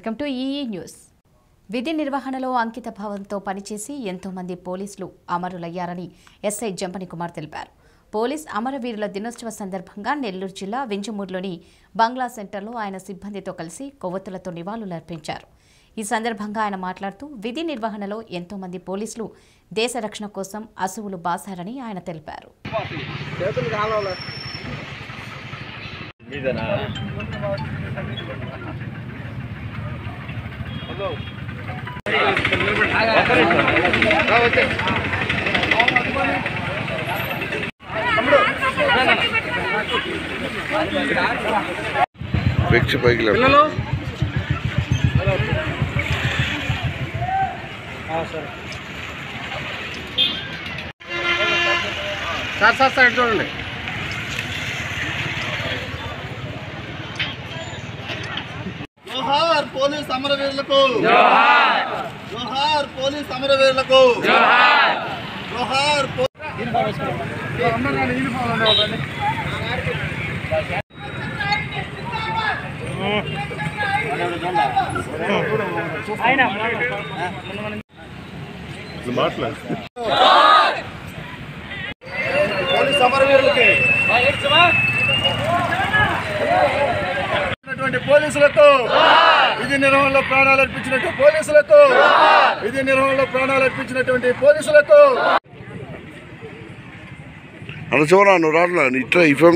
Welcome to EE news విధి నిర్వహణలో అంకిత భావంతో పనిచేసి ఎంతో మంది పోలీసులు అమరులయ్యారని ఎస్ఐ జంపని కుమార్ తెలిపారు పోలీస్ అమరవీరుల దినోత్సవ సందర్భంగా నెల్లూరు జిల్లా వింజమూరులోని బంగ్లా సెంటర్లో ఆయన సిబ్బందితో కలిసి కొవ్వొత్తులతో నివాళులర్పించారు ఈ సందర్భంగా ఆయన మాట్లాడుతూ విధి నిర్వహణలో ఎంతో మంది పోలీసులు దేశ రక్షణ కోసం అసువులు బాసారని ఆయన తెలిపారు వ్యక్తి పైకి లేపు. సార్ సార్ సార్ ఇటు చూడండి జోహార్ పోలీస్ అమరవీరులకు జోహార్ జోహార్ పోలీస్ అమరవీరులకు జోహార్ జోహార్ పో- పోలీస్ అమరవీరులకి ఉన్నటువంటి పోలీసులకు విధి నిర్వహణలో ప్రాణాలు అర్పించినటువంటి పోలీసులకు విధి నిర్వహణలో ప్రాణాలు అర్పించినటువంటి పోలీసులకు అన్న చూడరా నువ్వు రాట్లా ఇట్లా ఇఫం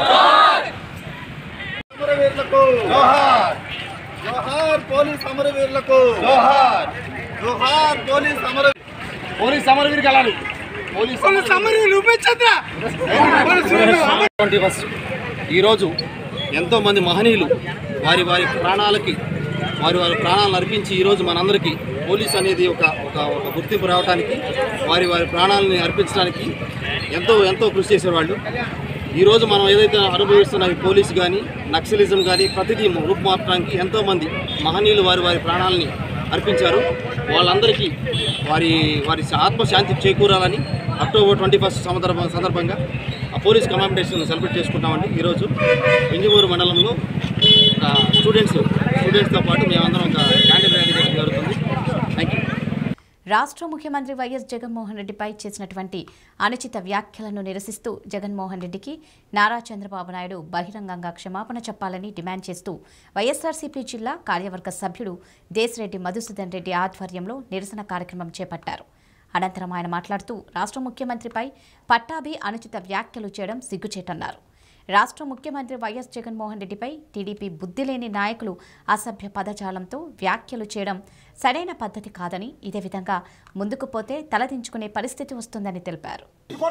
అమరవీరులకు జోహార్ జోహార్ పోలీస్ అమరవీరులకు జోహార్ జోహార్ పోలీస్ అమర పోలీస్ అమరవీరుకి వెళ్ళాలి పోలీస్ పోలీస్ అమరవీరులు ఉపేక్షిద్రా ట్వంటీ ఫస్ట్ ఈరోజు ఎంతోమంది మహనీయులు వారి వారి ప్రాణాలకి వారి వారి ప్రాణాలను అర్పించి ఈరోజు మనందరికీ పోలీస్ అనేది ఒక ఒక ఒక గుర్తింపు రావడానికి వారి వారి ప్రాణాలని అర్పించడానికి ఎంతో ఎంతో కృషి చేసేవాళ్ళు ఈరోజు మనం ఏదైతే అనుభవిస్తున్న ఈ పోలీసు కానీ నక్సలిజం కానీ ప్రతిదీ రూపుమార్చడానికి ఎంతోమంది మహనీయులు వారి వారి ప్రాణాలని అర్పించారు వాళ్ళందరికీ వారి వారి ఆత్మశాంతి చేకూరాలని అక్టోబర్ ట్వంటీ ఫస్ట్ సందర్భ సందర్భంగా ఆ పోలీస్ కమాండేషన్ సెలబ్రేట్ చేసుకుంటామండి ఈరోజు ఇంజమూరు మండలంలో ఒక స్టూడెంట్స్ స్టూడెంట్స్తో పాటు మేమందరం ఒక క్యాండిల్ ర్యాలీ చేయడం జరుగుతుంది థ్యాంక్ యూ రాష్ట్ర ముఖ్యమంత్రి వైఎస్ జగన్మోహన్ రెడ్డిపై చేసినటువంటి అనుచిత వ్యాఖ్యలను నిరసిస్తూ జగన్మోహన్ రెడ్డికి నారా చంద్రబాబు నాయుడు బహిరంగంగా క్షమాపణ చెప్పాలని డిమాండ్ చేస్తూ వైఎస్ఆర్సీపీ జిల్లా కార్యవర్గ సభ్యుడు దేశరెడ్డి మధుసూదన్ రెడ్డి ఆధ్వర్యంలో నిరసన కార్యక్రమం చేపట్టారు అనంతరం ఆయన మాట్లాడుతూ రాష్ట్ర ముఖ్యమంత్రిపై పట్టాభి అనుచిత వ్యాఖ్యలు చేయడం సిగ్గుచేటన్నారు రాష్ట్ర ముఖ్యమంత్రి వైఎస్ జగన్మోహన్ రెడ్డిపై టీడీపీ బుద్ధి లేని నాయకులు అసభ్య పదజాలంతో వ్యాఖ్యలు చేయడం సరైన పద్ధతి కాదని ఇదే విధంగా ముందుకు పోతే తలదించుకునే పరిస్థితి వస్తుందని తెలిపారు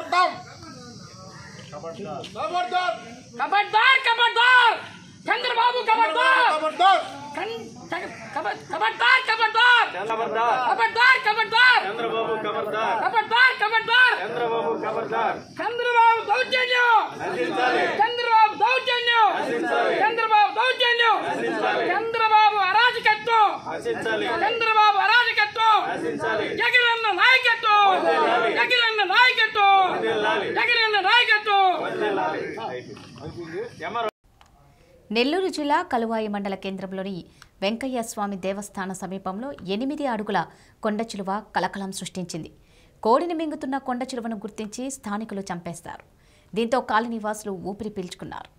खबरदार खबरदार चंद्रबाबू खबरदार खबरदार खबरदार खबरदार खबरदार खबरदार चंद्रबाबू खबरदार खबरदार खबरदार चंद्रबाबू खबरदार चंद्रबाबू दौर्जन्य चंद्रबाबू दौर्जन्य चंद्रबाबू दौर्जन्य చంద్రబాబు అరాజకత్వం చంద్రబాబు అరాజకత్వం జగనన్న నాయకత్వం జగనన్న నాయకత్వం జగనన్న నాయకత్వం నెల్లూరు జిల్లా కలువాయి మండల కేంద్రంలోని వెంకయ్య స్వామి దేవస్థాన సమీపంలో ఎనిమిది అడుగుల కొండ చిలువ కలకలం సృష్టించింది కోడిని మింగుతున్న కొండ చిలువను గుర్తించి స్థానికులు చంపేస్తారు దీంతో కాలనీవాసులు ఊపిరి పీల్చుకున్నారు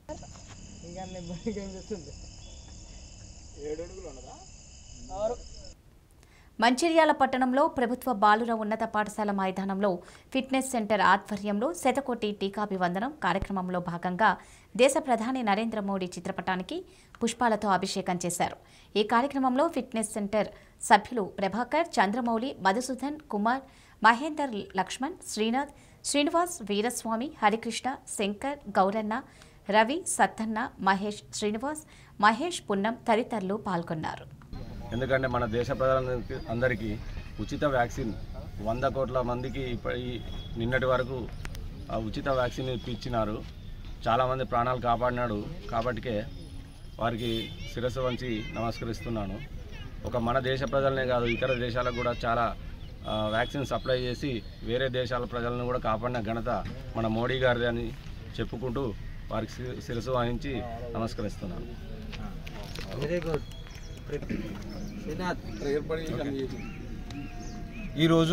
మంచిర్యాల పట్టణంలో ప్రభుత్వ బాలుర ఉన్నత పాఠశాల మైదానంలో ఫిట్నెస్ సెంటర్ ఆధ్వర్యంలో శతకోటి టీకాభివందనం కార్యక్రమంలో భాగంగా దేశ ప్రధాని నరేంద్ర మోడీ చిత్రపటానికి పుష్పాలతో అభిషేకం చేశారు ఈ కార్యక్రమంలో ఫిట్నెస్ సెంటర్ సభ్యులు ప్రభాకర్ చంద్రమౌళి మధుసూదన్ కుమార్ మహేందర్ లక్ష్మణ్ శ్రీనాథ్ శ్రీనివాస్ వీరస్వామి హరికృష్ణ శంకర్ గౌరన్న రవి సత్తన్న మహేష్ శ్రీనివాస్ మహేష్ పున్నం తదితరులు పాల్గొన్నారు ఎందుకంటే మన దేశ ప్రజలందరికీ అందరికీ ఉచిత వ్యాక్సిన్ వంద కోట్ల మందికి ఇప్ప- ఈ నిన్నటి వరకు ఆ ఉచిత వ్యాక్సిన్ ఇప్పించినారు చాలామంది ప్రాణాలు కాపాడినాడు కాబట్టికే వారికి శిరస్సు వంచి నమస్కరిస్తున్నాను ఒక మన దేశ ప్రజలనే కాదు ఇతర దేశాలకు కూడా చాలా ఆ, వ్యాక్సిన్ సప్లై చేసి వేరే దేశాల ప్రజలను కూడా కాపాడిన ఘనత మన మోడీ గారిది అని చెప్పుకుంటూ వారికి శి- శిరస్సు వహించి నమస్కరిస్తున్నాను ఈరోజు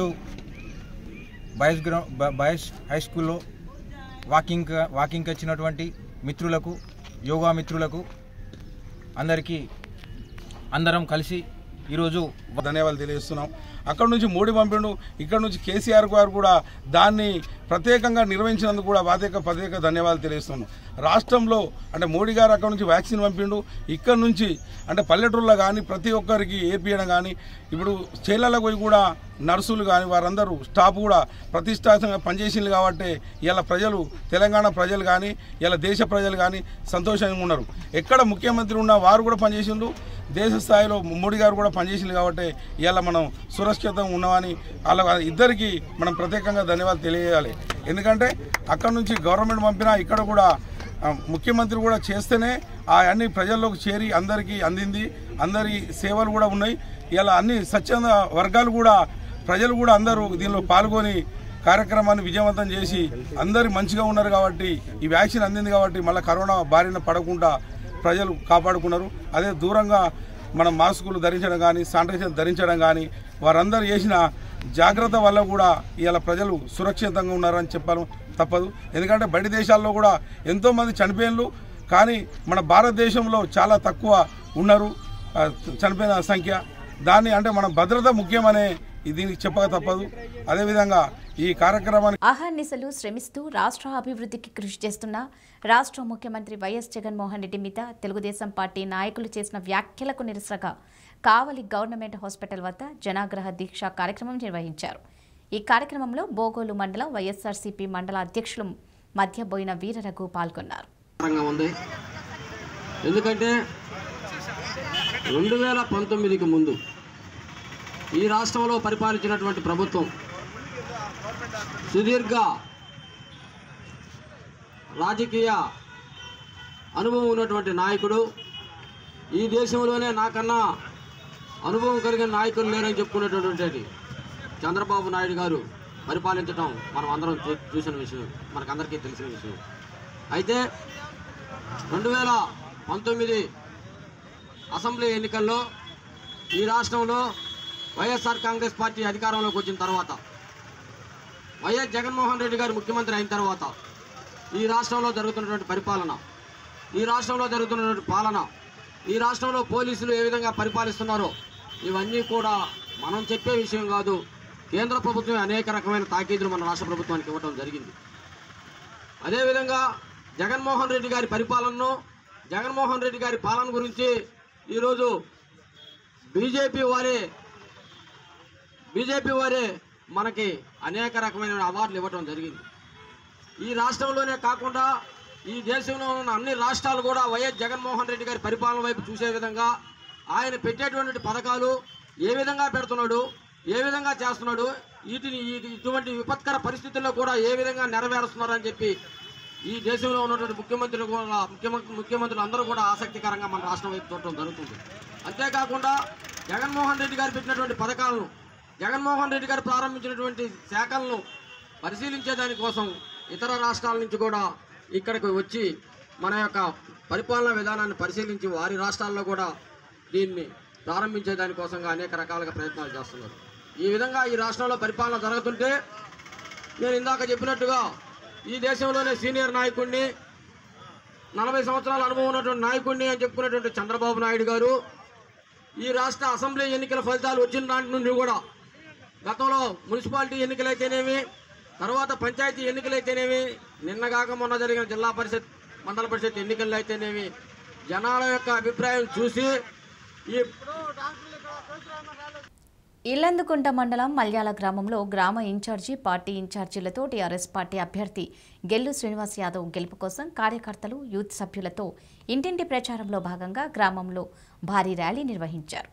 బాయ్స్ గ్రౌండ్ బ- బాయ్స్ హై స్కూల్లో వాకింగ్ వాకింగ్కి వచ్చినటువంటి మిత్రులకు యోగా మిత్రులకు అందరికీ అందరం కలిసి ఈరోజు ధన్యవాదాలు తెలియజేస్తున్నాం అక్కడ నుంచి మోడీ పంపిండు ఇక్కడ నుంచి కేసీఆర్ గారు కూడా దాన్ని ప్రత్యేకంగా నిర్వహించినందుకు కూడా ప్రత్యేక ప్రత్యేక ధన్యవాదాలు తెలియజేస్తున్నాం రాష్ట్రంలో అంటే మోడీ గారు అక్కడ నుంచి వ్యాక్సిన్ పంపిండు ఇక్కడ నుంచి అంటే పల్లెటూరులో కానీ ప్రతి ఒక్కరికి ఏపీయడం కానీ ఇప్పుడు చేళ్లలో పోయి కూడా నర్సులు కానీ వారందరూ స్టాఫ్ కూడా ప్రతిష్టాత్మకంగా పనిచేసింది కాబట్టి ఇలా ప్రజలు తెలంగాణ ప్రజలు కానీ ఇలా దేశ ప్రజలు కానీ సంతోషంగా ఉన్నారు ఎక్కడ ముఖ్యమంత్రి ఉన్నా వారు కూడా పనిచేసిండు దేశ స్థాయిలో మోడీ గారు కూడా పనిచేసింది కాబట్టి ఇవాళ మనం సురక్షితంగా ఉన్నామని వాళ్ళ ఇద్దరికి మనం ప్రత్యేకంగా ధన్యవాదాలు తెలియజేయాలి ఎందుకంటే అక్కడ నుంచి గవర్నమెంట్ పంపినా ఇక్కడ కూడా ఆ, ముఖ్యమంత్రి కూడా చేస్తేనే ఆ అన్ని ప్రజల్లోకి చేరి అందరికీ అందింది అందరి సేవలు కూడా ఉన్నాయి ఇలా అన్ని స్వచ్ఛంద వర్గాలు కూడా ప్రజలు కూడా అందరూ దీనిలో పాల్గొని కార్యక్రమాన్ని విజయవంతం చేసి అందరు మంచిగా ఉన్నారు కాబట్టి ఈ వ్యాక్సిన్ అందింది కాబట్టి మళ్ళీ కరోనా బారిన పడకుండా ప్రజలు కాపాడుకున్నారు అదే దూరంగా మనం మాస్కులు ధరించడం కానీ శానిటైజర్ ధరించడం కానీ వారందరూ చేసిన జాగ్రత్త వల్ల కూడా ఇవాళ ప్రజలు సురక్షితంగా ఉన్నారని చెప్పాలి తప్పదు ఎందుకంటే బయట దేశాల్లో కూడా ఎంతోమంది చనిపోయినలు కానీ మన భారతదేశంలో చాలా తక్కువ ఉన్నారు ఆ, చనిపోయిన సంఖ్య దాన్ని అంటే మన భద్రత ముఖ్యమనే దీనికి చెప్పక తప్పదు అదేవిధంగా ఈ కార్యక్రమాన్ని అహర్నిశలు శ్రమిస్తూ రాష్ట్ర అభివృద్ధికి కృషి చేస్తున్న రాష్ట్ర ముఖ్యమంత్రి వైఎస్ జగన్మోహన్ రెడ్డి మీద తెలుగుదేశం పార్టీ నాయకులు చేసిన వ్యాఖ్యలకు నిరసనగా కావలి గవర్నమెంట్ హాస్పిటల్ వద్ద జనాగ్రహ దీక్ష కార్యక్రమం నిర్వహించారు ఈ కార్యక్రమంలో బోగోలు మండలం వైఎస్ఆర్సీపీ మండల అధ్యక్షులు మధ్య బోయిన వీరరఘు పాల్గొన్నారు రంగా ఉంది ఎందుకంటే రెండు వేల పంతొమ్మిదికి ముందు ఈ రాష్ట్రంలో పరిపాలించినటువంటి ప్రభుత్వం సుదీర్ఘ రాజకీయ అనుభవం ఉన్నటువంటి నాయకుడు ఈ దేశంలోనే నాకన్నా అనుభవం కలిగిన నాయకులు లేరని చెప్పుకునేటటువంటి చంద్రబాబు నాయుడు గారు పరిపాలించడం మనం అందరం చూ- చూసిన విషయం మనకందరికీ తెలిసిన విషయం అయితే రెండు వేల పంతొమ్మిది అసెంబ్లీ ఎన్నికల్లో ఈ రాష్ట్రంలో వైఎస్ఆర్ కాంగ్రెస్ పార్టీ అధికారంలోకి వచ్చిన తర్వాత వైఎస్ జగన్మోహన్ రెడ్డి గారు ముఖ్యమంత్రి అయిన తర్వాత ఈ రాష్ట్రంలో జరుగుతున్నటువంటి పరిపాలన ఈ రాష్ట్రంలో జరుగుతున్నటువంటి పాలన ఈ రాష్ట్రంలో పోలీసులు ఏ విధంగా పరిపాలిస్తున్నారో ఇవన్నీ కూడా మనం చెప్పే విషయం కాదు కేంద్ర ప్రభుత్వం అనేక రకమైన తాకీదులు మన రాష్ట్ర ప్రభుత్వానికి ఇవ్వడం జరిగింది అదేవిధంగా జగన్మోహన్ రెడ్డి గారి పరిపాలనను జగన్మోహన్ రెడ్డి గారి పాలన గురించి ఈరోజు బీజేపీ వారే బీజేపీ వారే మనకి అనేక రకమైన అవార్డులు ఇవ్వడం జరిగింది ఈ రాష్ట్రంలోనే కాకుండా ఈ దేశంలో ఉన్న అన్ని రాష్ట్రాలు కూడా వైఎస్ జగన్మోహన్ రెడ్డి గారి పరిపాలన వైపు చూసే విధంగా ఆయన పెట్టేటువంటి పథకాలు ఏ విధంగా పెడుతున్నాడు ఏ విధంగా చేస్తున్నాడు వీటిని ఈ- ఇటువంటి విపత్కర పరిస్థితుల్లో కూడా ఏ విధంగా నెరవేరుస్తున్నారని చెప్పి ఈ దేశంలో ఉన్నటువంటి ముఖ్యమంత్రులు కూడా ముఖ్యమంత్రి ముఖ్యమంత్రులు అందరూ కూడా ఆసక్తికరంగా మన రాష్ట్రం వైపు చూడటం జరుగుతుంది అంతేకాకుండా జగన్మోహన్ రెడ్డి గారు పెట్టినటువంటి పథకాలను జగన్మోహన్ రెడ్డి గారు ప్రారంభించినటువంటి శాఖలను పరిశీలించే దానికోసం ఇతర రాష్ట్రాల నుంచి కూడా ఇక్కడికి వచ్చి మన యొక్క పరిపాలనా విధానాన్ని పరిశీలించి వారి రాష్ట్రాల్లో కూడా దీన్ని ప్రారంభించే దానికోసంగా అనేక రకాలుగా ప్రయత్నాలు చేస్తున్నారు ఈ విధంగా ఈ రాష్ట్రంలో పరిపాలన జరుగుతుంటే నేను ఇందాక చెప్పినట్టుగా ఈ దేశంలోనే సీనియర్ నాయకుడిని నలభై సంవత్సరాల అనుభవం ఉన్నటువంటి నాయకుడిని అని చెప్పుకున్నటువంటి చంద్రబాబు నాయుడు గారు ఈ రాష్ట్ర అసెంబ్లీ ఎన్నికల ఫలితాలు వచ్చిన నాటి నుండి కూడా గతంలో మున్సిపాలిటీ ఎన్నికలైతేనేమి తర్వాత పంచాయతీ ఎన్నికలైతేనేమి నిన్నగాక మొన్న జరిగిన జిల్లా పరిషత్ మండల పరిషత్ ఎన్నికల్లో అయితేనేమి జనాల యొక్క అభిప్రాయం చూసి ఈ ఇల్లందుకుంట మండలం మల్యాల గ్రామంలో గ్రామ ఇన్ఛార్జి పార్టీ ఇన్ఛార్జీలతో టీఆర్ఎస్ పార్టీ అభ్యర్థి గెల్లు శ్రీనివాస్ యాదవ్ గెలుపు కోసం కార్యకర్తలు యూత్ సభ్యులతో ఇంటింటి ప్రచారంలో భాగంగా గ్రామంలో భారీ ర్యాలీ నిర్వహించారు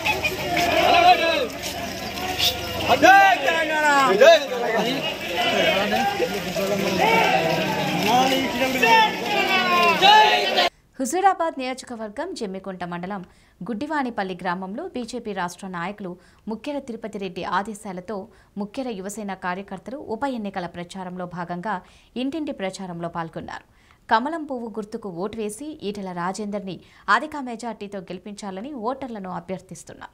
హుజూరాబాద్ నియోజకవర్గం జమ్మికుంట మండలం గుడ్డివానిపల్లి గ్రామంలో బీజేపీ రాష్ట్ర నాయకులు ముఖ్యర తిరుపతి రెడ్డి ఆదేశాలతో ముఖ్యర యువసేన కార్యకర్తలు ఉప ఎన్నికల ప్రచారంలో భాగంగా ఇంటింటి ప్రచారంలో పాల్గొన్నారు కమలం పువ్వు గుర్తుకు ఓటు వేసి ఈటెల రాజేందర్ని అధిక మెజార్టీతో గెలిపించాలని ఓటర్లను అభ్యర్థిస్తున్నారు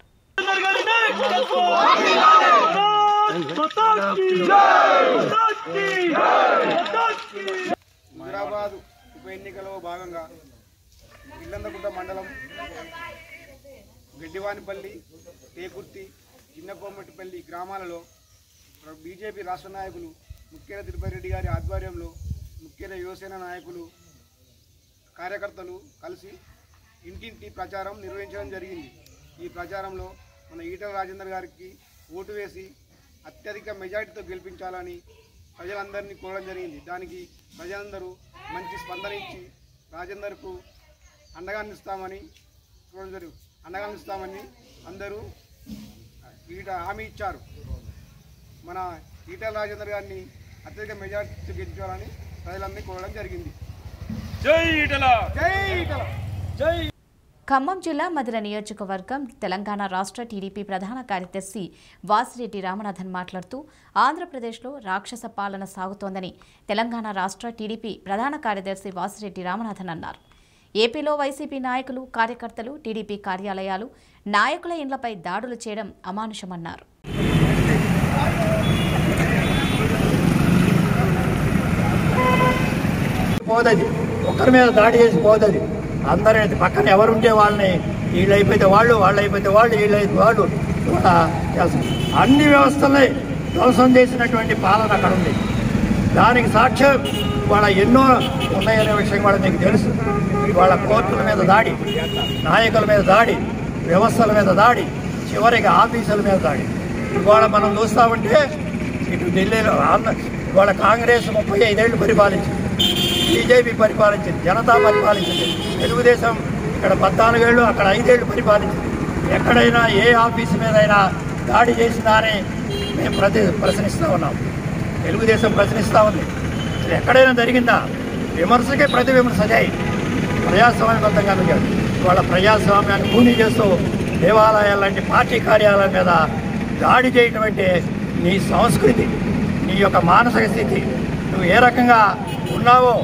హైదరాబాద్ ఉప ఎన్నికలో భాగంగా ఇల్లందగుట్ట మండలం గడ్డివానిపల్లి టేకుర్తి చిన్నకోమటిపల్లి గ్రామాలలో బీజేపీ రాష్ట్ర నాయకులు ముఖ్య తిరుపతి రెడ్డి గారి ఆధ్వర్యంలో ముఖ్య యువసేన నాయకులు కార్యకర్తలు కలిసి ఇంటింటి ప్రచారం నిర్వహించడం జరిగింది ఈ ప్రచారంలో మన ఈటల రాజేందర్ గారికి ఓటు వేసి అత్యధిక మెజారిటీతో గెలిపించాలని ప్రజలందరినీ కోరడం జరిగింది దానికి ప్రజలందరూ మంచి స్పందన ఇచ్చి రాజేందర్కు అండగా నిస్తామని చూడడం జరిగింది అండగా నిస్తామని అందరూ ఈట హామీ ఇచ్చారు మన ఈటల రాజేందర్ గారిని అత్యధిక మెజారిటీతో గెలిపించాలని ప్రజలందరినీ కోరడం జరిగింది జై ఈటల జై ఈటల జై ఖమ్మం జిల్లా మధుర నియోజకవర్గం తెలంగాణ రాష్ట్ర టీడీపీ ప్రధాన కార్యదర్శి వాసిరెడ్డి రామనాథన్ మాట్లాడుతూ ఆంధ్రప్రదేశ్లో రాక్షస పాలన సాగుతోందని తెలంగాణ రాష్ట్ర టీడీపీ ప్రధాన కార్యదర్శి వాసిరెడ్డి రామనాథన్ అన్నారు ఏపీలో వైసీపీ నాయకులు కార్యకర్తలు టీడీపీ కార్యాలయాలు నాయకుల ఇండ్లపై దాడులు చేయడం అమానుషమన్నారు పోదది ఒకరి మీద దాడి చేసి పోదది అందరి పక్కన ఎవరుంటే వాళ్ళని వీళ్ళు అయిపోతే వాళ్ళు వాళ్ళు అయిపోతే వాళ్ళు వీళ్ళు అయితే వాళ్ళు కూడా చేస్తారు. అన్ని వ్యవస్థల్ని ధ్వంసం చేసినటువంటి పాలన అక్కడ ఉంది దానికి సాక్ష్యం వాళ్ళ ఎన్నో ఉన్నాయనే విషయం కూడా మీకు తెలుసు వాళ్ళ కోర్టుల మీద దాడి నాయకుల మీద దాడి వ్యవస్థల మీద దాడి చివరికి ఆఫీసుల మీద దాడి ఇవాళ మనం చూస్తా ఉంటే ఇటు ఢిల్లీలో ఆంధ్ర ఇవాళ కాంగ్రెస్ ముప్పై ఐదేళ్లు పరిపాలించింది బీజేపీ పరిపాలించింది జనతా పరిపాలించింది తెలుగుదేశం ఇక్కడ పద్నాలుగేళ్ళు అక్కడ ఐదేళ్లు పరిపాలించింది ఎక్కడైనా ఏ ఆఫీసు మీదైనా దాడి చేసినా అని మేము ప్రతి ప్రశ్నిస్తూ ఉన్నాం తెలుగుదేశం ప్రశ్నిస్తూ ఉంది ఇది ఎక్కడైనా జరిగిందా విమర్శకే ప్రతి విమర్శ చేయి ప్రజాస్వామ్యబద్ధంగా కాదు ఇవాళ ప్రజాస్వామ్యాన్ని పూని చేస్తూ దేవాలయాల లాంటి పార్టీ కార్యాలయాల మీద దాడి చేయటం అంటే నీ సంస్కృతి నీ యొక్క మానసిక స్థితి నువ్వు ఏ రకంగా ఉన్నావో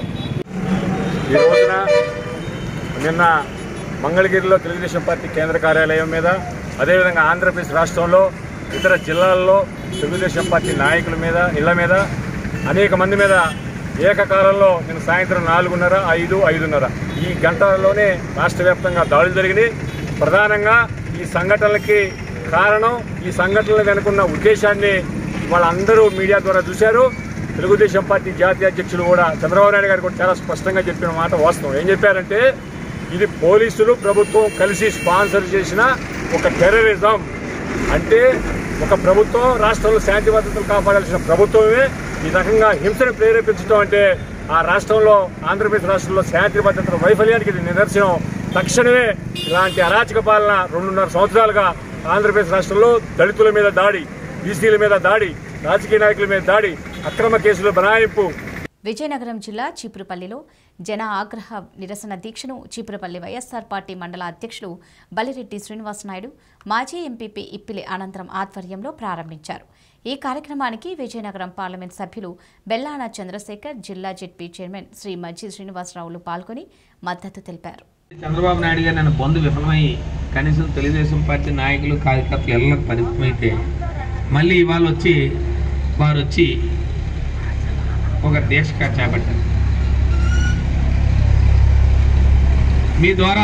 ఈ రోజున నిన్న మంగళగిరిలో తెలుగుదేశం పార్టీ కేంద్ర కార్యాలయం మీద అదేవిధంగా ఆంధ్రప్రదేశ్ రాష్ట్రంలో ఇతర జిల్లాల్లో తెలుగుదేశం పార్టీ నాయకుల మీద ఇళ్ల మీద అనేక మంది మీద ఏకకాలంలో నేను సాయంత్రం నాలుగున్నర ఐదు ఐదున్నర ఈ గంటలలోనే రాష్ట్ర వ్యాప్తంగా దాడులు జరిగినాయి ప్రధానంగా ఈ సంఘటనలకి కారణం ఈ సంఘటనలు వెనుకున్న ఉద్దేశాన్ని వాళ్ళందరూ మీడియా ద్వారా చూశారు తెలుగుదేశం పార్టీ జాతీయ అధ్యక్షులు కూడా చంద్రబాబు నాయుడు గారు కూడా చాలా స్పష్టంగా చెప్పిన మాట వాస్తవం ఏం చెప్పారంటే ఇది పోలీసులు ప్రభుత్వం కలిసి స్పాన్సర్ చేసిన ఒక టెర్రరిజం అంటే ఒక ప్రభుత్వం రాష్ట్రంలో శాంతి భద్రతలు కాపాడాల్సిన ప్రభుత్వమే ఈ రకంగా హింసను ప్రేరేపించడం అంటే ఆ రాష్ట్రంలో ఆంధ్రప్రదేశ్ రాష్ట్రంలో శాంతి భద్రతల వైఫల్యానికి ఇది నిదర్శనం తక్షణమే ఇలాంటి అరాచక పాలన రెండున్నర సంవత్సరాలుగా ఆంధ్రప్రదేశ్ రాష్ట్రంలో దళితుల మీద దాడి బీసీల మీద దాడి రాజకీయ నాయకుల మీద దాడి అక్రమ కేసుల బనాయింపు విజయనగరం జిల్లా చీపురుపల్లిలో జన ఆగ్రహ నిరసన దీక్షను చీపురుపల్లి వైఎస్సార్ పార్టీ మండల అధ్యక్షులు బలిరెడ్డి శ్రీనివాసనాయుడు మాజీ ఎంపీపీ ఇప్పిలి అనంతరం ఆధ్వర్యంలో ప్రారంభించారు ఈ కార్యక్రమానికి విజయనగరం పార్లమెంట్ సభ్యులు బెల్లాన చంద్రశేఖర్ జిల్లా జెడ్పీ చైర్మన్ శ్రీ మజ్జి శ్రీనివాసరావులు పాల్గొని మద్దతు తెలిపారు చంద్రబాబు నాయుడు గారు నన్ను బంధు విఫలమై కనీసం తెలుగుదేశం పార్టీ నాయకులు కార్యకర్తలు ఎల్లకి పరిమితమైతే మళ్ళీ ఇవాళ వచ్చి వారు వచ్చి ఒక దీక్ష చేపట్టారు మీ ద్వారా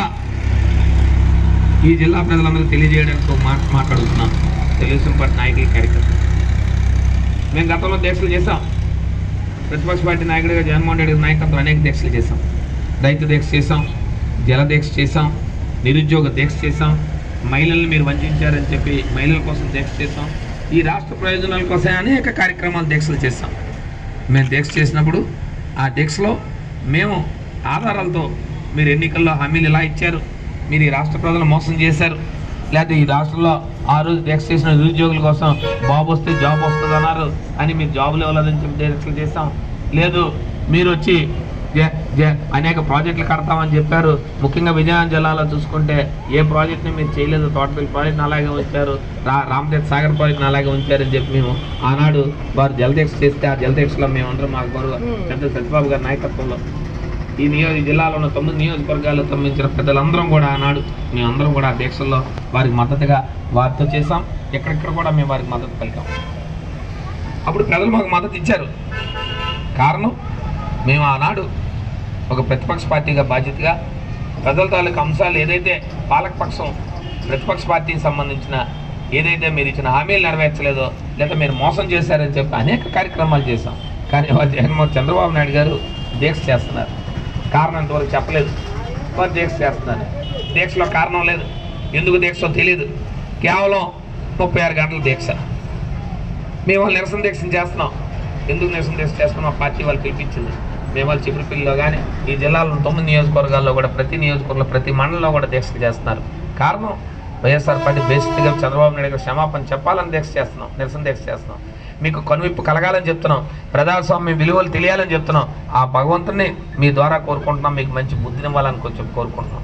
ఈ జిల్లా ప్రజలందరూ తెలియజేయడానికి ఒక మాట మాట్లాడుతున్నాం తెలుగుదేశం పార్టీ నాయకులు కార్యకర్తలు మేము గతంలో దీక్షలు చేశాం ప్రతిపక్ష పార్టీ నాయకుడిగా జగన్మోహన్ రెడ్డి గారి నాయకత్వం అనేక దీక్షలు చేశాం రైతు దీక్ష చేశాం జల దీక్ష చేశాం నిరుద్యోగ దీక్ష చేశాం మహిళల్ని మీరు వంచారని చెప్పి మహిళల కోసం దీక్ష చేశాం ఈ రాష్ట్ర ప్రయోజనాల కోసం అనేక కార్యక్రమాలు దీక్షలు చేస్తాం మేము దీక్ష చేసినప్పుడు ఆ దీక్షలో మేము ఆధారాలతో మీరు ఎన్నికల్లో హామీలు ఇలా ఇచ్చారు మీరు ఈ రాష్ట్ర ప్రజలు మోసం చేశారు లేకపోతే ఈ రాష్ట్రంలో ఆ రోజు దీక్ష చేసిన నిరుద్యోగుల కోసం బాబు వస్తే జాబ్ వస్తుంది అన్నారు అని మీరు జాబులు ఇవ్వలేదని చెప్పి దీక్షలు చేస్తాం లేదు మీరు వచ్చి జ- జ- అనేక ప్రాజెక్టులు కడతామని చెప్పారు ముఖ్యంగా విజయనగరం జిల్లాలో చూసుకుంటే ఏ ప్రాజెక్ట్ని మీరు చేయలేదు తోటపల్లి ప్రాజెక్ట్ని అలాగే ఉంచారు రా రామతీర్థ సాగర్ ప్రాజెక్ట్ని అలాగే ఉంచారని చెప్పి మేము ఆనాడు వారు జలదీక్ష చేస్తే ఆ జలదీక్షలో మేమందరం మాకు గౌరవ పెద్ద సత్యబాబు గారి నాయకత్వంలో ఈ నియో ఈ జిల్లాలో ఉన్న తొమ్మిది నియోజకవర్గాల్లో సంబంధించిన పెద్దలందరం కూడా ఆనాడు మేమందరం కూడా ఆ దీక్షల్లో వారికి మద్దతుగా వారితో చేశాం ఎక్కడెక్కడ కూడా మేము వారికి మద్దతు పలికాం అప్పుడు ప్రజలు మాకు మద్దతు ఇచ్చారు కారణం మేము ఆనాడు ఒక ప్రతిపక్ష పార్టీగా బాధ్యతగా ప్రజల తాలూకు అంశాలు ఏదైతే పాలకపక్షం ప్రతిపక్ష పార్టీకి సంబంధించిన ఏదైతే మీరు ఇచ్చిన హామీలు నెరవేర్చలేదో లేదా మీరు మోసం చేశారని చెప్పి అనేక కార్యక్రమాలు చేశాం కానీ వారు జగన్మోహన్ చంద్రబాబు నాయుడు గారు దీక్ష చేస్తున్నారు కారణం ఇంతవరకు చెప్పలేదు వారు దీక్ష చేస్తున్నారు దీక్షలో కారణం లేదు ఎందుకు దీక్షో తెలియదు కేవలం ముప్పై ఆరు గంటల దీక్ష మేము వాళ్ళు నిరసన దీక్ష చేస్తున్నాం ఎందుకు నిరసన దీక్ష చేస్తున్నాం మా పార్టీ వాళ్ళు పిలిపించింది మేము వాళ్ళు చిపురుపల్లిలో కానీ ఈ జిల్లాలో తొమ్మిది నియోజకవర్గాల్లో కూడా ప్రతి నియోజకవర్గంలో ప్రతి మండలంలో కూడా దీక్ష చేస్తున్నారు కారణం వైఎస్ఆర్ పార్టీ బేసిక్గా చంద్రబాబు నాయుడు గారు క్షమాపణ చెప్పాలని దీక్ష చేస్తున్నాం నిరసన దీక్ష చేస్తున్నాం మీకు కనువిప్పు కలగాలని చెప్తున్నాం ప్రజాస్వామ్య విలువలు తెలియాలని చెప్తున్నాం ఆ భగవంతుని మీ ద్వారా కోరుకుంటున్నాం మీకు మంచి బుద్ధినివ్వాలని కొంచెం కోరుకుంటున్నాం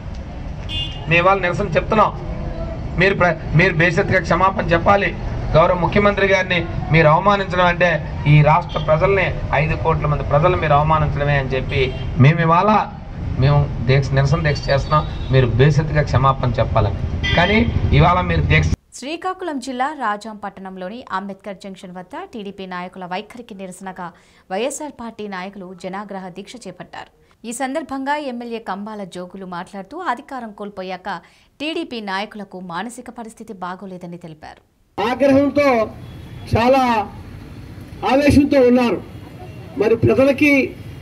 మేము వాళ్ళు నిరసన చెప్తున్నాం మీరు ప్ర- మీరు బేసిక్గా క్షమాపణ చెప్పాలి గౌరవ ముఖ్యమంత్రి గారిని మీరు అవమానించడం అంటే ఈ రాష్ట్ర ప్రజల్ని ఐదు కోట్ల మంది ప్రజలను మీరు అవమానించడమే అని చెప్పి మేము ఇవాళ మేము దీక్ష నిరసన దీక్ష చేస్తున్నాం మీరు బేసిక్గా క్షమాపణ చెప్పాలని కానీ ఇవాళ మీరు దీక్ష శ్రీకాకుళం జిల్లా రాజాం పట్టణంలోని అంబేద్కర్ జంక్షన్ వద్ద టీడీపీ నాయకుల వైఖరికి నిరసనగా వైఎస్ఆర్ పార్టీ నాయకులు జనాగ్రహ దీక్ష చేపట్టారు ఈ సందర్భంగా ఎమ్మెల్యే కంబాల జోగులు మాట్లాడుతూ అధికారం కోల్పోయాక టీడీపీ నాయకులకు మానసిక పరిస్థితి బాగోలేదని తెలిపారు ఆగ్రహంతో చాలా ఆవేశంతో ఉన్నారు మరి ప్రజలకి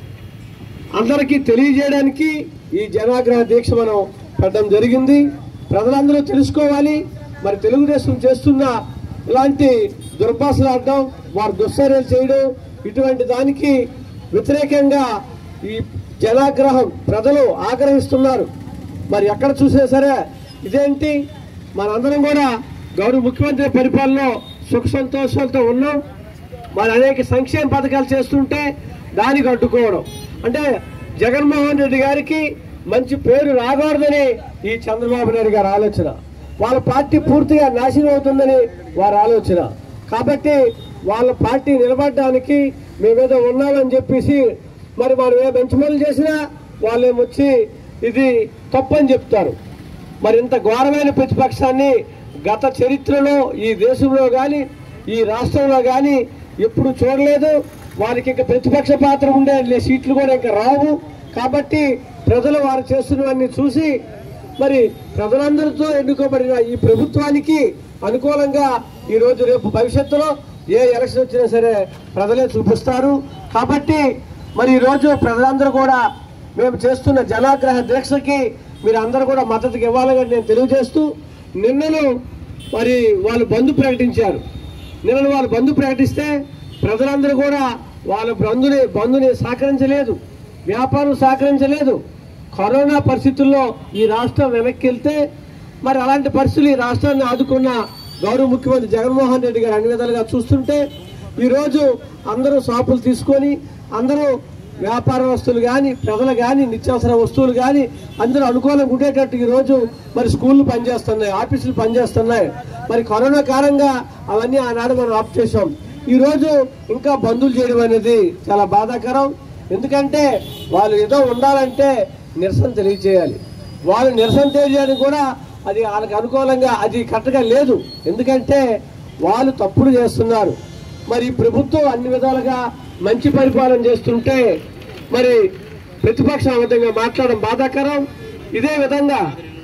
అందరికీ తెలియజేయడానికి ఈ జనాగ్రహ దీక్ష మనం పెట్టడం జరిగింది ప్రజలందరూ తెలుసుకోవాలి మరి తెలుగుదేశం చేస్తున్న ఇలాంటి దుర్భాషలు ఆడడం వారు దుశ్చర్యలు చేయడం ఇటువంటి దానికి వ్యతిరేకంగా ఈ జనాగ్రహం ప్రజలు ఆగ్రహిస్తున్నారు మరి ఎక్కడ చూసినా సరే ఇదేంటి మనందరం కూడా గౌరవ ముఖ్యమంత్రి పరిపాలనలో సుఖ సంతోషాలతో ఉన్నాం మరి అనేక సంక్షేమ పథకాలు చేస్తుంటే దానికి అడ్డుకోవడం అంటే జగన్మోహన్ రెడ్డి గారికి మంచి పేరు రాకూడదని ఈ చంద్రబాబు నాయుడు గారి ఆలోచన వాళ్ళ పార్టీ పూర్తిగా నాశనం అవుతుందని వారి ఆలోచన కాబట్టి వాళ్ళ పార్టీ నిలబడడానికి మేమేదో ఉన్నామని చెప్పేసి మరి మనం ఏ మంచి పనులు చేసినా వాళ్ళేమొచ్చి ఇది తప్పని చెప్తారు మరి ఇంత ఘోరమైన ప్రతిపక్షాన్ని గత చరిత్రలో ఈ దేశంలో కానీ ఈ రాష్ట్రంలో కానీ ఎప్పుడు చూడలేదు వారికి ఇంకా ప్రతిపక్ష పాత్ర ఉండే లే- సీట్లు కూడా ఇంకా రావు కాబట్టి ప్రజలు వారు చేస్తున్నవన్నీ చూసి మరి ప్రజలందరితో ఎన్నుకోబడిన ఈ ప్రభుత్వానికి అనుకూలంగా ఈ రోజు రేపు భవిష్యత్తులో ఏ ఎలక్షన్ వచ్చినా సరే ప్రజలే చూపిస్తారు కాబట్టి మరి ఈ రోజు ప్రజలందరూ కూడా మేము చేస్తున్న జనాగ్రహ దీక్షకి మీరు అందరూ కూడా మద్దతుకి ఇవ్వాలని నేను తెలియజేస్తూ నిన్నను మరి వాళ్ళు బంద్ ప్రకటించారు నిన్న వాళ్ళు బంద్ ప్రకటిస్తే ప్రజలందరూ కూడా వాళ్ళ బంధుని బంధుని సహకరించలేదు వ్యాపారం సహకరించలేదు కరోనా పరిస్థితుల్లో ఈ రాష్ట్రం వెనక్కి వెళ్తే మరి అలాంటి పరిస్థితులు ఈ రాష్ట్రాన్ని ఆదుకున్న గౌరవ ముఖ్యమంత్రి జగన్మోహన్ రెడ్డి గారు అన్ని విధాలుగా చూస్తుంటే ఈరోజు అందరూ షాపులు తీసుకొని అందరూ వ్యాపార వస్తువులు కానీ ప్రజలు కానీ నిత్యావసర వస్తువులు కానీ అందరూ అనుకూలంగా ఉండేటట్టు ఈరోజు మరి స్కూళ్ళు పనిచేస్తున్నాయి ఆఫీసులు పనిచేస్తున్నాయి మరి కరోనా కారణంగా అవన్నీ ఆనాడు మనం ఆఫ్ చేసాం ఈరోజు ఇంకా బంధువులు చేయడం అనేది చాలా బాధాకరం ఎందుకంటే వాళ్ళు ఏదో ఉండాలంటే నిరసన తెలియజేయాలి వాళ్ళు నిరసన తెలియజేయడానికి కూడా అది వాళ్ళకి అనుకూలంగా అది కరెక్ట్గా లేదు ఎందుకంటే వాళ్ళు తప్పుడు చేస్తున్నారు మరి ఈ ప్రభుత్వం అన్ని విధాలుగా మంచి పరిపాలన చేస్తుంటే మరి ప్రతిపక్షం ఆ విధంగా మాట్లాడడం బాధాకరం ఇదే విధంగా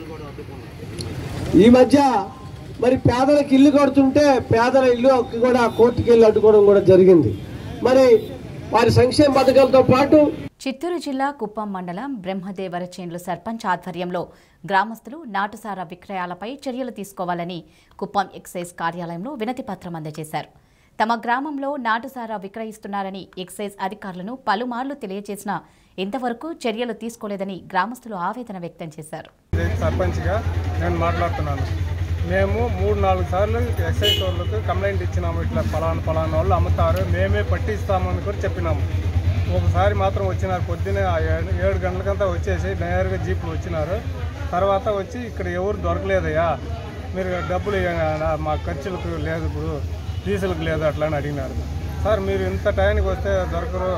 ఈ మధ్య మరి పేదలకు ఇల్లు కడుతుంటే పేదల ఇల్లు కూడా కోర్టుకి వెళ్ళి అడ్డుకోవడం కూడా జరిగింది మరి వారి సంక్షేమ పథకాలతో పాటు చిత్తూరు జిల్లా కుప్పం మండలం బ్రహ్మదేవరచేండ్లు సర్పంచ్ ఆధ్వర్యంలో గ్రామస్తులు నాటుసారా విక్రయాలపై చర్యలు తీసుకోవాలని కుప్పం ఎక్సైజ్ కార్యాలయంలో వినతి పత్రం అందజేశారు తమ గ్రామంలో నాటుసారా విక్రయిస్తున్నారని ఎక్సైజ్ అధికారులను పలుమార్లు తెలియజేసినా ఇంతవరకు చర్యలు తీసుకోలేదని గ్రామస్తులు ఆవేదన వ్యక్తం చేశారు సర్పంచ్గా నేను మాట్లాడుతున్నాను మేము మూడు నాలుగు సార్లు ఎక్సైజ్ వాళ్ళకి కంప్లైంట్ ఇచ్చినాము ఇట్లా ఫలానా ఫలానా వాళ్ళు అమ్ముతారు మేమే పట్టిస్తామని కూడా చెప్పినాము ఒకసారి మాత్రం వచ్చినారు పొద్దున్నే ఆ ఏడు ఏడు గంటలకంతా వచ్చేసి నేరుగా జీపులు వచ్చినారు తర్వాత వచ్చి ఇక్కడ ఎవరు దొరకలేదయ్యా మీరు డబ్బులు ఇవ్వండి, మా ఖర్చులకు లేదు ఇప్పుడు డీజిల్కి లేదు అట్లా అని అడిగినారు సార్ మీరు ఇంత టైంకి వస్తే దొరకరు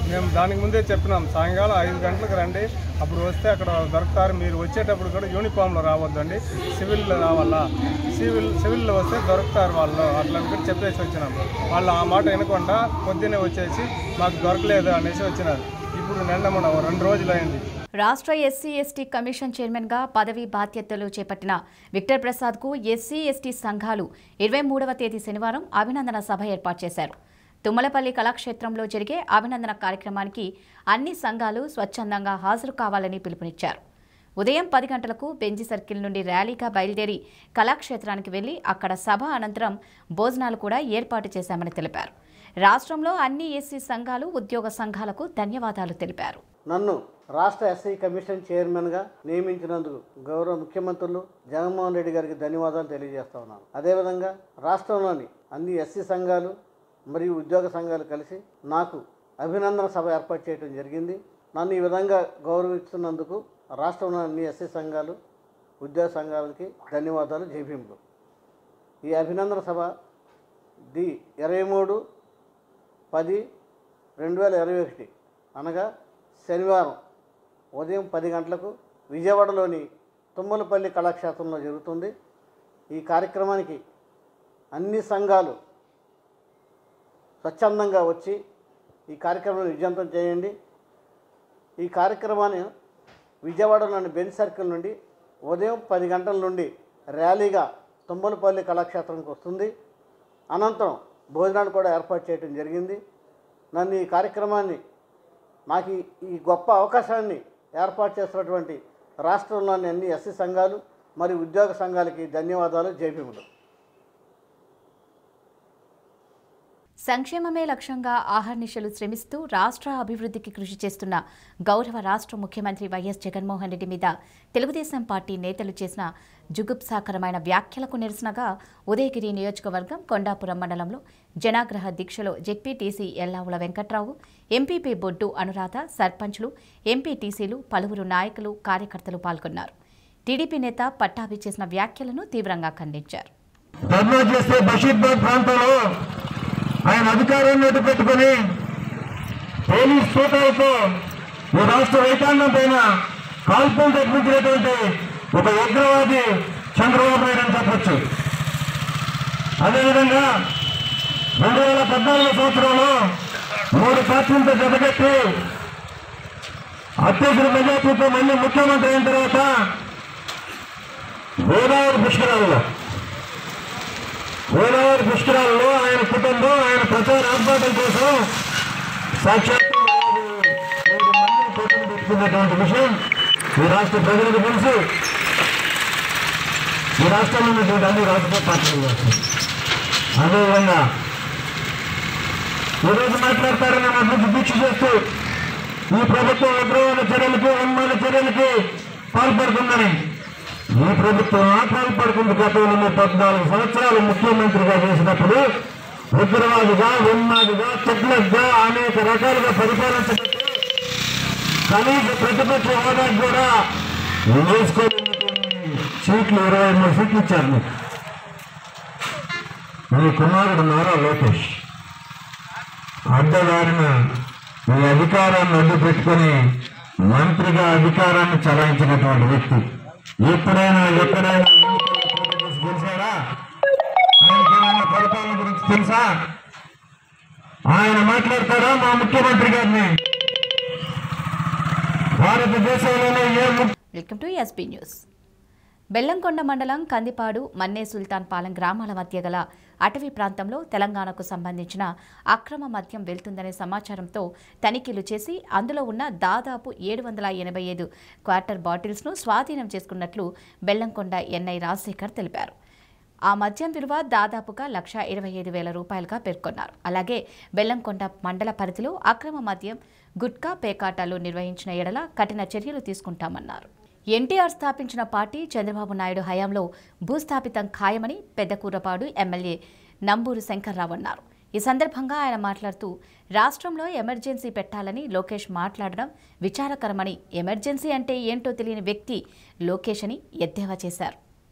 మేము దానికి ముందే చెప్పినాం సాయంకాలం ఐదు గంటలకు రండి అప్పుడు వస్తే అక్కడ దొరుకుతారు మీరు వచ్చేటప్పుడు కూడా యూనిఫామ్లో రావద్దండి సివిల్లో రావాలా సివిల్ సివిల్లో వస్తే దొరుకుతారు వాళ్ళు అట్లా అనుకుని చెప్పేసి వచ్చినాం వాళ్ళు ఆ మాట వినకుండా పొద్దున్నే వచ్చేసి మాకు దొరకలేదు అనేసి వచ్చినారు ఇప్పుడు నిన్న మన రెండు రోజులు అయింది రాష్ట్ర ఎస్సీ ఎస్టీ కమిషన్ చైర్మన్గా పదవి బాధ్యతలు చేపట్టిన విక్టర్ ప్రసాద్కు ఎస్సీ ఎస్టీ సంఘాలు ఇరవై మూడవ తేదీ శనివారం అభినందన సభ ఏర్పాటు చేశారు తుమ్మలపల్లి కళాక్షేత్రంలో జరిగే అభినందన కార్యక్రమానికి అన్ని సంఘాలు స్వచ్ఛందంగా హాజరు కావాలని పిలుపునిచ్చారు ఉదయం పది గంటలకు బెంజి సర్కిల్ నుండి ర్యాలీగా బయలుదేరి కళాక్షేత్రానికి వెళ్లి అక్కడ సభ అనంతరం భోజనాలు కూడా ఏర్పాటు చేశామని తెలిపారు రాష్ట్రంలో అన్ని ఎస్సీ సంఘాలు ఉద్యోగ సంఘాలకు ధన్యవాదాలు తెలిపారు నన్ను రాష్ట్ర ఎస్ఐ కమిషన్ చైర్మన్గా నియమించినందుకు గౌరవ ముఖ్యమంత్రులు జగన్మోహన్ రెడ్డి గారికి ధన్యవాదాలు తెలియజేస్తా ఉన్నాను అదేవిధంగా రాష్ట్రంలోని అన్ని ఎస్సీ సంఘాలు మరియు ఉద్యోగ సంఘాలు కలిసి నాకు అభినందన సభ ఏర్పాటు చేయడం జరిగింది నన్ను ఈ విధంగా గౌరవిస్తున్నందుకు రాష్ట్రంలోని అన్ని ఎస్సీ సంఘాలు ఉద్యోగ సంఘాలకి ధన్యవాదాలు జైభీములు ఈ అభినందన సభ ది ఇరవై మూడు పది రెండు వేల ఇరవై ఒకటి అనగా శనివారం ఉదయం పది గంటలకు విజయవాడలోని తుమ్మలపల్లి కళాక్షేత్రంలో జరుగుతుంది ఈ కార్యక్రమానికి అన్ని సంఘాలు స్వచ్ఛందంగా వచ్చి ఈ కార్యక్రమాన్ని విజయవంతం చేయండి ఈ కార్యక్రమాన్ని విజయవాడలోని బెంచ్ సర్కిల్ నుండి ఉదయం పది గంటల నుండి ర్యాలీగా తుమ్మలపల్లి కళాక్షేత్రంకి వస్తుంది అనంతరం భోజనాలు కూడా ఏర్పాటు చేయడం జరిగింది నన్ను ఈ కార్యక్రమాన్ని నాకు ఈ- ఈ గొప్ప అవకాశాన్ని ఏర్పాటు చేస్తున్నటువంటి రాష్ట్రంలోని అన్ని ఎస్సీ సంఘాలు మరియు ఉద్యోగ సంఘాలకి ధన్యవాదాలు జైభీములు సంక్షేమమే లక్ష్యంగా ఆహర్నిశలు శ్రమిస్తూ రాష్ట్ర అభివృద్ధికి కృషి చేస్తున్న గౌరవ రాష్ట్ర ముఖ్యమంత్రి వైఎస్ జగన్మోహన్ రెడ్డి మీద తెలుగుదేశం పార్టీ నేతలు చేసిన జుగుప్సాకరమైన వ్యాఖ్యలకు నిరసనగా ఉదయగిరి నియోజకవర్గం కొండాపురం మండలంలో జనాగ్రహ దీక్షలో జెడ్పీటీసీ ఎల్లావుల వెంకట్రావు ఎంపీపీ బొడ్డు అనురాధ సర్పంచ్లు ఎంపీటీసీలు పలువురు నాయకులు కార్యకర్తలు పాల్గొన్నారు టీడీపీ నేత పట్టాభి చేసిన వ్యాఖ్యలను తీవ్రంగా ఖండించారు ధర్నా చేస్తే బషీర్బాద్ ప్రాంతంలో ఆయన అధికారాన్ని అడ్డు పెట్టుకుని పోలీస్ సూటాలతో ఈ రాష్ట్ర రైతాంగం పైన కాల్పులు తెప్పించినటువంటి ఒక ఉగ్రవాది చంద్రబాబు నాయుడు అని చెప్పొచ్చు అదేవిధంగా రెండు వేల పద్నాలుగు సంవత్సరంలో మూడు పార్టీలతో జతకట్టి అత్యధిక మెజార్టీతో మళ్ళీ ముఖ్యమంత్రి అయిన తర్వాత గోదావరి పుష్కరాల్లో గోదావరి పుష్కరాల్లో ఆయన కుటుంబం ఆయన ప్రచార ఆర్భాటం కోసం సాక్షాత్తు మూడు మందిని పోటీలు పెట్టుకున్నటువంటి విషయం ఈ రాష్ట్ర ప్రజలకు తెలుసు ఈ రాష్ట్రంలో ఉన్నటువంటి అన్ని రాజకీయ పార్టీలు తెలుసు అదేవిధంగా ఈరోజు మాట్లాడతారని నా గురించి దీక్ష చేస్తూ ఈ ప్రభుత్వం ఉగ్రవాద చర్యలకి ఉన్మాద చర్యలకి పాల్పడుతుందని ఈ ప్రభుత్వం ఆ పాల్పడుతుంది గతంలో పద్నాలుగు సంవత్సరాలు ముఖ్యమంత్రిగా చేసినప్పుడు ఉగ్రవాదిగా ఉన్మాదిగా చెట్లగా అనేక రకాలుగా పరిపాలించబట్టి కనీస ప్రతిపక్ష హోదా కూడా వేసుకోలేనటువంటి సీట్లు ఇరవై మూడు సీట్లు ఇచ్చారు మీకు మీ కుమారుడు నారా లోకేష్ అడ్డదారిన మీ అధికారాన్ని అడ్డు పెట్టుకుని మంత్రిగా అధికారాన్ని చలాయించినటువంటి వ్యక్తి ఎప్పుడైనా ఎక్కడైనా ఎన్నికల్లో పోటీ చేసి గెలిచారా ఆయనకి ఏమైనా పరిపాలన గురించి తెలుసా ఆయన మాట్లాడతారా మా ముఖ్యమంత్రి గారిని భారతదేశంలోనే ఏ ము- welcome to SP news Bellamkonda మండలం కందిపాడు మన్నే సుల్తాన్ పాలెం గ్రామాల మధ్య గల అటవీ ప్రాంతంలో తెలంగాణకు సంబంధించిన అక్రమ మద్యం వెళ్తుందనే సమాచారంతో తనిఖీలు చేసి అందులో ఉన్న దాదాపు ఏడు వందల ఎనభై ఐదు క్వార్టర్ బాటిల్స్ను స్వాధీనం చేసుకున్నట్లు బెల్లంకొండ ఎన్ఐ రాజశేఖర్ తెలిపారు ఆ మద్యం విలువ దాదాపుగా లక్ష ఇరవై ఐదు వేల రూపాయలుగా పేర్కొన్నారు అలాగే బెల్లంకొండ మండల పరిధిలో అక్రమ మద్యం గుట్కా పేకాటాలు నిర్వహించిన ఎడల కఠిన చర్యలు తీసుకుంటామన్నారు ఎన్టీఆర్ స్థాపించిన పార్టీ చంద్రబాబు నాయుడు హయాంలో భూస్థాపితం ఖాయమని పెద్దకూరపాడు ఎమ్మెల్యే నంబూరు శంకర్రావు అన్నారు ఈ సందర్భంగా ఆయన మాట్లాడుతూ రాష్ట్రంలో ఎమర్జెన్సీ పెట్టాలని లోకేష్ మాట్లాడడం విచారకరమని ఎమర్జెన్సీ అంటే ఏంటో తెలియని వ్యక్తి లోకేష్ అని ఎద్దేవా చేశారు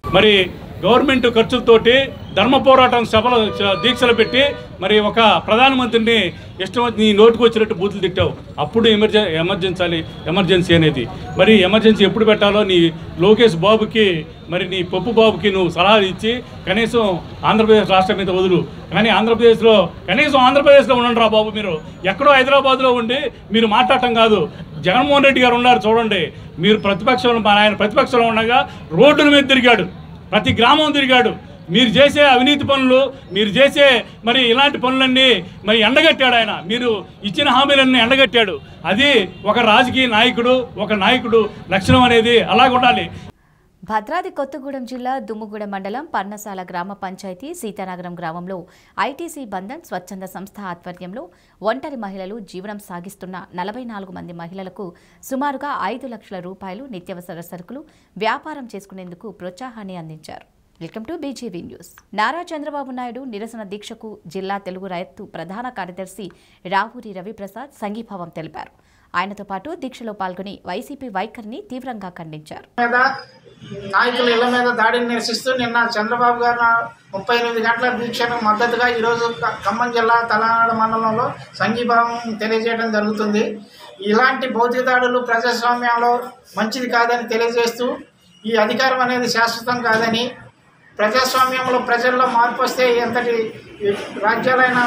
మరి గవర్నమెంట్ ఖర్చులతోటి ధర్మ పోరాటం సభలు దీక్షలు పెట్టి మరి ఒక ప్రధానమంత్రిని ఇష్టం వచ్చి నీ నోటుకు వచ్చినట్టు బూతులు తిట్టావు అప్పుడు ఎమర్జెన్ ఎమర్జెన్సీ ఎమర్జెన్సీ అనేది మరి ఎమర్జెన్సీ ఎప్పుడు పెట్టాలో నీ లోకేష్ బాబుకి మరి నీ పప్పు బాబుకి నువ్వు సలహాలు ఇచ్చి కనీసం ఆంధ్రప్రదేశ్ రాష్ట్రం మీద వదులు కానీ ఆంధ్రప్రదేశ్లో కనీసం ఆంధ్రప్రదేశ్లో ఉండండి రా బాబు మీరు ఎక్కడో హైదరాబాద్లో ఉండి మీరు మాట్లాడటం కాదు జగన్మోహన్ రెడ్డి గారు ఉన్నారు చూడండి మీరు ప్రతిపక్షంలో ఆయన ప్రతిపక్షంలో ఉండగా రోడ్డుల మీద తిరిగాడు ప్రతి గ్రామం తిరిగాడు మీరు చేసే అవినీతి పనులు మీరు చేసే మరి ఇలాంటి పనులన్నీ మరి ఎండగట్టాడు ఆయన మీరు ఇచ్చిన హామీలన్నీ ఎండగట్టాడు అది ఒక రాజకీయ నాయకుడు ఒక నాయకుడు లక్షణం అనేది అలాగ ఉండాలి భద్రాద్రి కొత్తగూడెం జిల్లా దుమ్ముగూడెం మండలం పర్ణశాల గ్రామ పంచాయతీ సీతానగరం గ్రామంలో ఐటీసీ బంధన్ స్వచ్ఛంద సంస్థ ఆధ్వర్యంలో ఒంటరి మహిళలు జీవనం సాగిస్తున్న నలభై నాలుగు మంది మహిళలకు సుమారుగా ఐదు లక్షల రూపాయలు నిత్యావసర సరుకులు వ్యాపారం చేసుకునేందుకు ప్రోత్సాహాన్ని అందించారు welcome to BJV news Nara Chandrababu Naidu నిరసన దీక్షకు జిల్లా తెలుగు రైతు ప్రధాన కార్యదర్శి రావూరి రవిప్రసాద్ సంఘీభావం తెలిపారు ఆయనతో పాటు దీక్షలో పాల్గొని వైసీపీ వైఖరిని తీవ్రంగా ఖండించారు మీద నాయకుల ఇళ్ల మీద దాడిని నిరసిస్తూ నిన్న చంద్రబాబు గారు ముప్పై ఎనిమిది గంటల దీక్షకు మద్దతుగా ఈరోజు క- ఖమ్మం జిల్లా తలనాడు మండలంలో సంఘీభావం తెలియజేయడం జరుగుతుంది ఇలాంటి భౌతిక దాడులు ప్రజాస్వామ్యంలో మంచిది కాదని తెలియజేస్తూ ఈ అధికారం అనేది శాశ్వతం కాదని ప్రజాస్వామ్యంలో ప్రజల్లో మార్పు వస్తే ఎంతటి రాజ్యాలైనా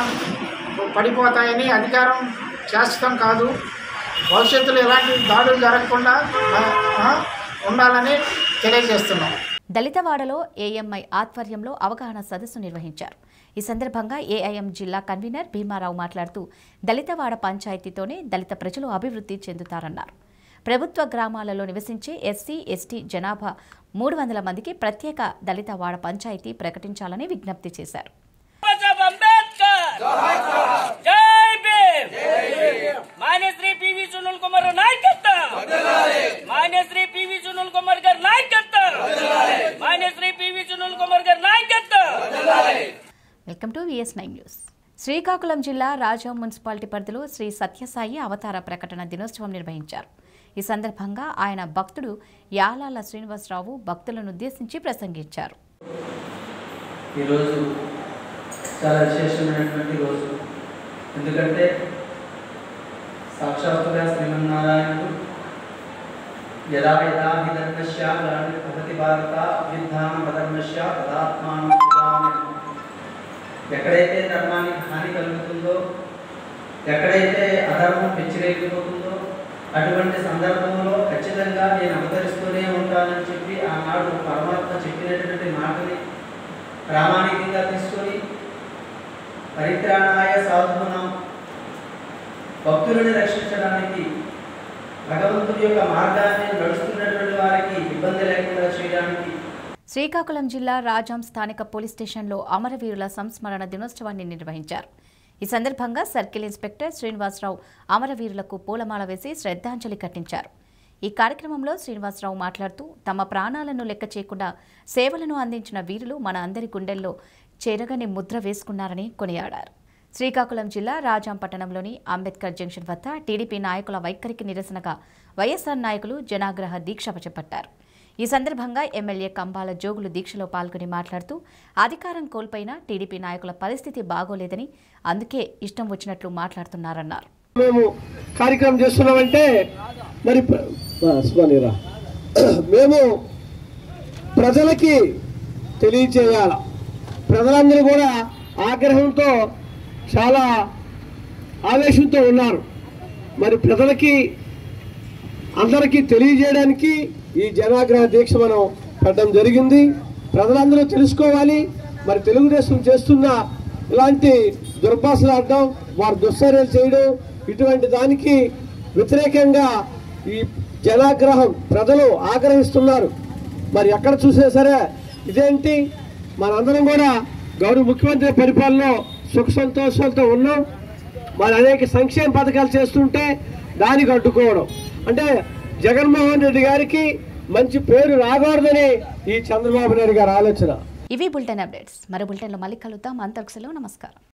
పడిపోతాయని అధికారం శాశ్వతం కాదు భవిష్యత్తులో ఎలాంటి దాడులు జరగకుండా ఆ, ఆ, ఉండాలని తెలియజేస్తున్నాం దళితవాడలో ఏఎంఐ ఆధ్వర్యంలో అవగాహన సదస్సు నిర్వహించారు ఈ సందర్భంగా ఏఐఎం జిల్లా కన్వీనర్ భీమారావు మాట్లాడుతూ దళితవాడ పంచాయతీతోనే దళిత ప్రజలు అభివృద్ధి చెందుతారన్నారు ప్రభుత్వ గ్రామాలలో నివసించే ఎస్సీ ఎస్టీ జనాభా మూడు వందల మందికి ప్రత్యేక దళితవాడ పంచాయతీ ప్రకటించాలని విజ్ఞప్తి చేశారు జై భీమ్ మాన్య శ్రీ పివి సునీల్ కుమార్ నాయకత్వం మాన్య శ్రీ పివి సునీల్ కుమార్ గారి నాయకత్వం మాన్య శ్రీ పివి సునీల్ కుమార్ గారి నాయకత్వం welcome to VS nine news Srikakulam జిల్లా రాజాం మున్సిపాలిటీ పరిధిలో శ్రీ సత్యసాయి అవతార ప్రకటన దినోత్సవం నిర్వహించారు ఈ సందర్భంగా ఆయన భక్తుడు యాలాల శ్రీనివాసరావు భక్తులను ఉద్దేశించి ప్రసంగించారు ఈరోజు చాలా విశేషమైనటువంటి రోజు ఎందుకంటే సాక్షాత్తుగా శ్రీమన్నారాయణుడు యదా యదా విధర్మస్య గ్లాని భవతి భారత అభ్యుత్థానం అధర్మస్య తదాత్మానం సృజామ్యహం. ఎక్కడైతే ధర్మానికి హాని కలుగుతుందో ఎక్కడైతే అధర్మం పెచ్చిరేగిపోతుందో అటువంటి సందర్భంలో ఖచ్చితంగా నేను అవతరిస్తూనే ఉంటానని చెప్పి ఆనాడు పరమాత్మ చెప్పినటువంటి మాటని ప్రామాణికంగా తీసుకొని పరిత్రాణాయ సాధునం భక్తులను రక్షించడానికి భగవంతుడి యొక్క మార్గాన్ని నడుస్తున్నటువంటి వారికి ఇబ్బంది లేకుండా చేయడానికి శ్రీకాకుళం జిల్లా రాజాం స్థానిక పోలీస్ స్టేషన్లో అమరవీరుల సంస్మరణ దినోత్సవాన్ని నిర్వహించారు ఈ సందర్భంగా సర్కిల్ ఇన్స్పెక్టర్ శ్రీనివాసరావు అమరవీరులకు పూలమాల వేసి శ్రద్ధాంజలి కట్టించారు ఈ కార్యక్రమంలో శ్రీనివాసరావు మాట్లాడుతూ తమ ప్రాణాలను లెక్క చేయకుండా సేవలను అందించిన వీరులు మన అందరి గుండెల్లో చెరగని ముద్ర వేసుకున్నారని కొనియాడారు శ్రీకాకుళం జిల్లా రాజాం పట్టణంలోని అంబేద్కర్ జంక్షన్ వద్ద టీడీపీ నాయకుల వైఖరికి నిరసనగా వైఎస్ఆర్ నాయకులు జనాగ్రహ దీక్ష చేపట్టారు ఈ సందర్భంగా ఎమ్మెల్యే కంబాల జోగులు దీక్షలో పాల్గొని మాట్లాడుతూ అధికారం కోల్పోయిన టీడీపీ నాయకుల పరిస్థితి బాగోలేదని అందుకే ఇష్టం వచ్చినట్లు మాట్లాడుతున్నారన్నారు మేము కార్యక్రమం చేస్తున్నామంటే మరి ప్ర- ఆ, సుమానిరా. మేము ప్రజలకి తెలియచేయాల ప్రజలందరూ కూడా ఆగ్రహంతో చాలా ఆవేశంతో ఉన్నారు మరి ప్రజలకి అందరికీ తెలియజేయడానికి ఈ జనాగ్రహ దీక్ష మనం పెట్టడం జరిగింది ప్రజలందరూ తెలుసుకోవాలి మరి తెలుగుదేశం చేస్తున్న ఇలాంటి దుర్భాషలు ఆడడం వారు దుశ్చర్యలు చేయడం ఇటువంటి దానికి వ్యతిరేకంగా ఈ జనాగ్రహం ప్రజలు ఆగ్రహిస్తున్నారు మరి ఎక్కడ చూసినా సరే ఇదేంటి మనందరం కూడా గౌరవ ముఖ్యమంత్రి పరిపాలనలో సుఖ సంతోషాలతో ఉన్నాం మరి అనేక సంక్షేమ పథకాలు చేస్తుంటే దానికి అడ్డుకోవడం అంటే జగన్మోహన్ రెడ్డి గారికి మంచి పేరు రాకూడదని ఈ చంద్రబాబు నాయుడు గారి ఆలోచన ఇవి బులెటిన్ అప్డేట్స్ మరో బులెటిన్లో మళ్ళీ కలుద్దాం అంతకు సెలవు నమస్కారం